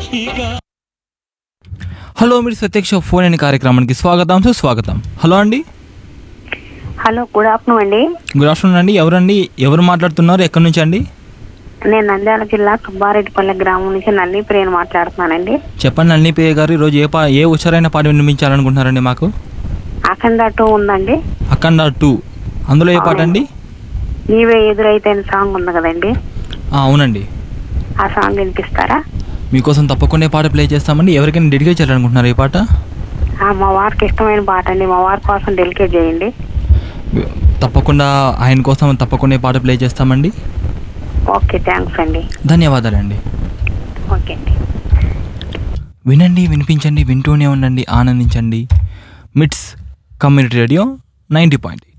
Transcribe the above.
సాక్షిగా హలో మీరు ప్రత్యక్ష ఫోన్ అనే కార్యక్రమానికి స్వాగతం సుస్వాగతం హలో అండి హలో గుడ్ ఆఫ్టర్నూన్ అండి గుడ్ ఆఫ్టర్నూన్ అండి ఎవరండి ఎవరు మాట్లాడుతున్నారు ఎక్కడి నుంచి అండి నేను నంద్యాల జిల్లా సుబ్బారెడ్డిపల్లె గ్రామం నుంచి నల్లి ప్రియని మాట్లాడుతున్నానండి చెప్పండి నల్లిపేయ గారు ఈరోజు ఏ పా ఏ ఉచ్చరైన పాట వినిపించాలనుకుంటున్నారండి మాకు అఖండ టూ ఉందండి అఖండ టూ అందులో ఏ పాట అండి నీవే ఎదురైతే అని సాంగ్ ఉంది కదండి ఆ, అవునండి ఆ సాంగ్ వినిపిస్తారా మీకోసం తప్పకుండా ఈ పాట ప్లే చేస్తామండి ఎవరికైనా డెడికేట్ చేయాలనుకుంటున్నారు ఈ పాట ఆ, మా వారికి ఇష్టమైన పాట అండి మా వారి కోసం డెలికేట్ చేయండి తప్పకుండా ఆయన కోసం తప్పకుండా ఈ పాట ప్లే చేస్తామండి ఓకే థ్యాంక్స్ అండి ధన్యవాదాలండి ఓకే అండి వినండి వినిపించండి వింటూనే ఉండండి ఆనందించండి మిట్స్ కమ్యూనిటీ రేడియో నైంటీ పాయింట్